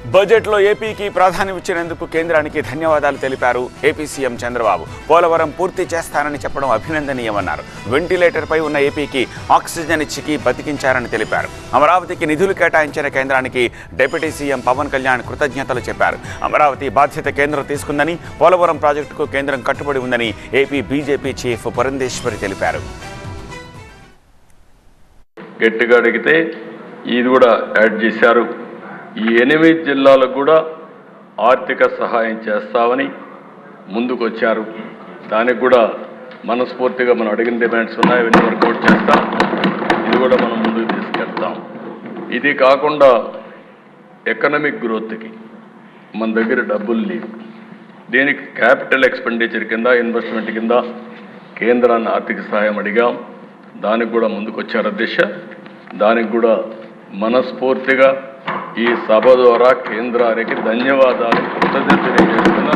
బడ్జెట్లో ఏపీకి ప్రాధాన్యం ఇచ్చినందుకు కేంద్రానికి ధన్యవాదాలు తెలిపారు ఏపీ సీఎం చంద్రబాబు పోలవరం పూర్తి చేస్తానని చెప్పడం అభినందనీయమన్నారు వెంటిలేటర్పై ఉన్న ఏపీకి ఆక్సిజన్ ఇచ్చికి బతికించారని తెలిపారు అమరావతికి నిధులు కేటాయించిన కేంద్రానికి డిప్యూటీ సీఎం పవన్ కళ్యాణ్ కృతజ్ఞతలు చెప్పారు అమరావతి బాధ్యత కేంద్రం తీసుకుందని పోలవరం ప్రాజెక్టుకు కేంద్రం కట్టుబడి ఉందని ఏపీ బీజేపీ చీఫ్ పురంధేశ్వరి తెలిపారు గట్టిగా అడిగితే ఇది కూడా యాడ్ చేశారు ఈ ఎనిమిది జిల్లాలకు కూడా ఆర్థిక సహాయం చేస్తామని ముందుకొచ్చారు దానికి కూడా మనస్ఫూర్తిగా మనం అడిగిన డిమాండ్స్ ఉన్నాయి అవన్నీ వర్కౌట్ చేస్తాం ఇది కూడా మనం ముందుకు తీసుకెళ్తాం ఇది కాకుండా ఎకనమిక్ గ్రోత్కి మన దగ్గర డబ్బులు లేవు దీనికి క్యాపిటల్ ఎక్స్పెండిచర్ కింద ఇన్వెస్ట్మెంట్ కింద కేంద్రాన్ని ఆర్థిక సహాయం అడిగాం దానికి కూడా ముందుకొచ్చారు అధ్యక్ష దానికి కూడా మనస్ఫూర్తిగా ఈ సభ ద్వారా కేంద్రానికి ధన్యవాదాలు కృతజ్ఞత తెలియజేస్తున్నాను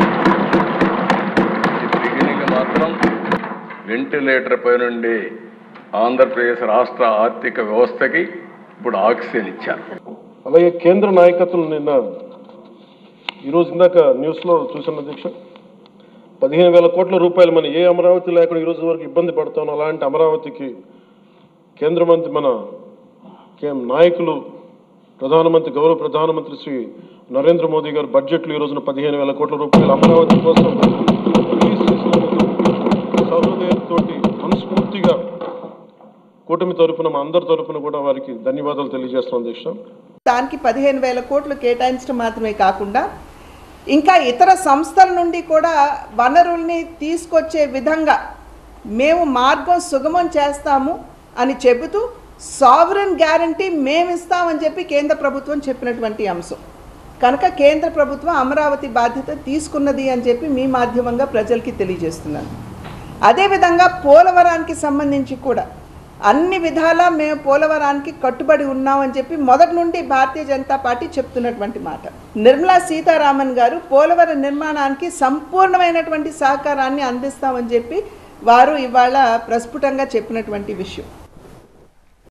బిగినింగ్ మాత్రం వెంటిలేటర్ పై నుండి ఆంధ్రప్రదేశ్ రాష్ట్ర ఆర్థిక వ్యవస్థకి ఇప్పుడు ఆక్సిజన్ ఇచ్చారు అలాగే కేంద్ర నాయకత్వం నిన్న ఈరోజు ఇందాక న్యూస్లో చూసిన అధ్యక్ష పదిహేను వేల కోట్ల రూపాయలు మన ఏ అమరావతి లేకుండా ఈరోజు వరకు ఇబ్బంది పడతాం అలాంటి అమరావతికి కేంద్ర మంత్రి మన కే- నాయకులు ప్రధానమంత్రి గౌరవ ప్రధానమంత్రి శ్రీ నరేంద్ర మోదీ గారు బడ్జెట్లో ఈ రోజున పదిహేను వేల కోట్ల రూపాయలు అమరావతి కోసం రిలీజ్ చేసినందుకు సహృదయంతో మనస్ఫూర్తిగా కూటమి తరపున మా అందరి తరపున కూడా వారికి ధన్యవాదాలు తెలియజేస్తున్నాం అధ్యక్ష దానికి పదిహేను వేల కోట్లు కేటాయించడం మాత్రమే కాకుండా ఇంకా ఇతర సంస్థల నుండి కూడా వనరుల్ని తీసుకొచ్చే విధంగా మేము మార్గం సుగమం చేస్తాము అని చెబుతూ సావరన్ గ్యారంటీ మేము ఇస్తామని చెప్పి కేంద్ర ప్రభుత్వం చెప్పినటువంటి అంశం కనుక కేంద్ర ప్రభుత్వం అమరావతి బాధ్యత తీసుకున్నది అని చెప్పి మీ మాధ్యమంగా ప్రజలకి తెలియజేస్తున్నాను అదేవిధంగా పోలవరానికి సంబంధించి కూడా అన్ని విధాలా మేము పోలవరానికి కట్టుబడి ఉన్నామని చెప్పి మొదటి నుండి భారతీయ జనతా పార్టీ చెప్తున్నటువంటి మాట నిర్మలా సీతారామన్ గారు పోలవరం నిర్మాణానికి సంపూర్ణమైనటువంటి సహకారాన్ని అందిస్తామని చెప్పి వారు ఇవాళ ప్రస్ఫుటంగా చెప్పినటువంటి విషయం